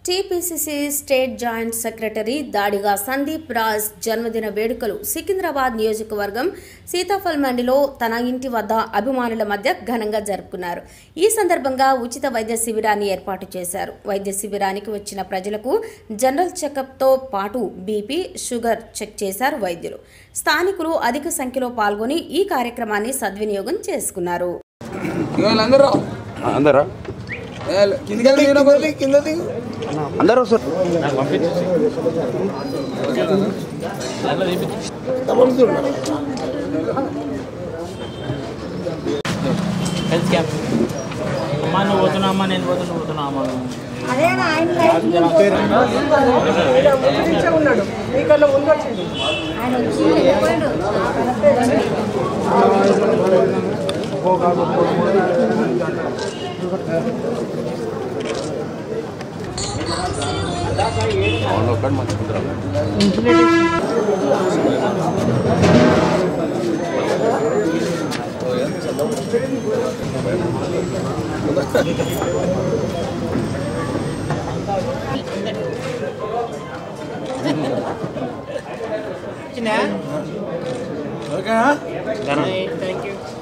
TPCC state joint secretary దాడిగా సందీప్ రాజ్ జన్మదిన వేడుకలు సికింద్రాబాద్ నియోజకవర్గం సీతాఫల్ మండిలో తన ఇంటి వద్ద అభిమానుల మధ్య ఘనంగా జరుపుకున్నారు ఈ సందర్భంగా ఉచిత వైద్య శిబిరాన్ని ఏర్పాటు చేశారు వైద్య శిబిరానికి వచ్చిన ప్రజలకు జనరల్ చెకప్తో పాటు బీపీ షుగర్ చెక్ చేశారు వైద్యులు స్థానికులు అధిక సంఖ్యలో పాల్గొని ఈ కార్యక్రమాన్ని సద్వినియోగం చేసుకున్నారు అందరూ అందరా కిందికి వెళ్ళి దిగిన కొద్ది కింద దిగు అందరూ వస్తారు హెల్త్ క్యాంప్ అమ్మా నువ్వు పోతున్నావు అమ్మా నేను పోతున్నా నువ్వు పోతున్నావు అమ్మా నువ్వు. ఒక్కటి మంచుకుంటారు ఓకేనా థ్యాంక్ యూ